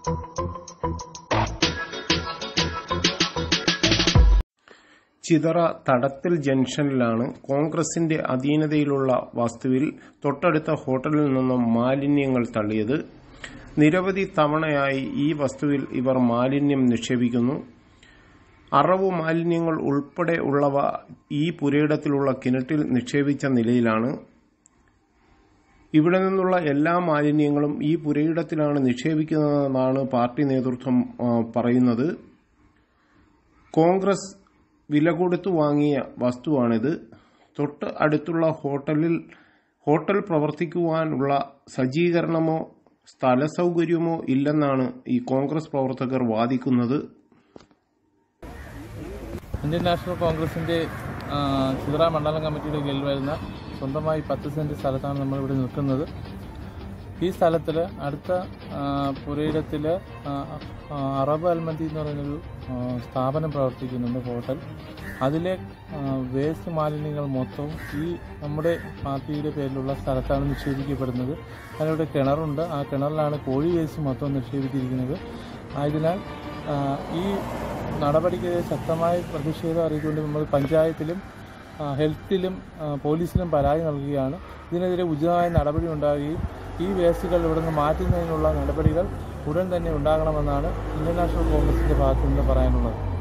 ചിതറ തടത്തിൽ ജംഗ്ഷനിലാണ് കോൺഗ്രസിന്റെ അധീനതയിലുള്ള വസ്തുവിൽ തൊട്ടടുത്ത ഹോട്ടലിൽ നിന്നും മാലിന്യങ്ങൾ തള്ളിയത് നിരവധി തവണയായി ഈ വസ്തുവിൽ ഇവർ മാലിന്യം നിക്ഷേപിക്കുന്നു അറവു മാലിന്യങ്ങൾ ഉൾപ്പെടെ ഉള്ളവ ഈ പുരയിടത്തിലുള്ള കിണറ്റിൽ നിക്ഷേപിച്ച നിലയിലാണ് ഇവിടെ നിന്നുള്ള എല്ലാ മാലിന്യങ്ങളും ഈ പുരയിടത്തിലാണ് നിക്ഷേപിക്കുന്നതെന്നാണ് പാർട്ടി നേതൃത്വം ആ, പറയുന്നത് കോൺഗ്രസ് വില കൊടുത്തു വാങ്ങിയ വസ്തുവാണിത് തൊട്ട് അടുത്തുള്ള ഹോട്ടലിൽ ഹോട്ടൽ പ്രവർത്തിക്കുവാനുള്ള സജ്ജീകരണമോ സ്ഥല സൗകര്യമോ ഇല്ലെന്നാണ് ഈ കോൺഗ്രസ് പ്രവർത്തകർ വാദിക്കുന്നത് ഇന്ത്യൻ നാഷണൽ കോൺഗ്രസിന്റെ ആ, ചിതറ മണ്ഡലം കമ്മിറ്റിയുടെ കീഴിൽ വരുന്ന സ്വന്തമായി പത്ത് സെന്റ് സ്ഥലത്താണ് നമ്മളിവിടെ നിൽക്കുന്നത് ഈ സ്ഥലത്തിൽ അടുത്ത ആ, പുരയിടത്തിൽ ആ, ആ, അറബ് അൽമന്തി എന്ന് പറയുന്നൊരു ആ, സ്ഥാപനം പ്രവർത്തിക്കുന്നുണ്ട് ഹോട്ടൽ അതിലെ ആ, വേസ്റ്റ് മാലിന്യങ്ങൾ മൊത്തം ഈ നമ്മുടെ പാർട്ടിയുടെ പേരിലുള്ള സ്ഥലത്താണ് നിക്ഷേപിക്കപ്പെടുന്നത് അതിലൂടെ കിണറുണ്ട് ആ കിണറിലാണ് കോഴി വേസ്റ്റ് മൊത്തം നിക്ഷേപിച്ചിരിക്കുന്നത് ആയതിനാൽ ആ, ഈ നടപടിക്കെതിരെ ശക്തമായ പ്രതിഷേധം അറിയിച്ചുകൊണ്ട് നമ്മൾ പഞ്ചായത്തിലും ആ, ഹെൽത്തിലും ആ, പോലീസിലും പരാതി നൽകുകയാണ് ഇതിനെതിരെ ഉചിതമായ നടപടി ഉണ്ടാകുകയും ഈ വേസ്റ്റുകൾ ഇവിടെ നിന്ന് മാറ്റുന്നതിനുള്ള നടപടികൾ ഉടൻ തന്നെ ഉണ്ടാകണമെന്നാണ് ഇന്ത്യൻ നാഷണൽ കോൺഗ്രസിന്റെ ഭാഗത്തു നിന്ന് പറയാനുള്ളത്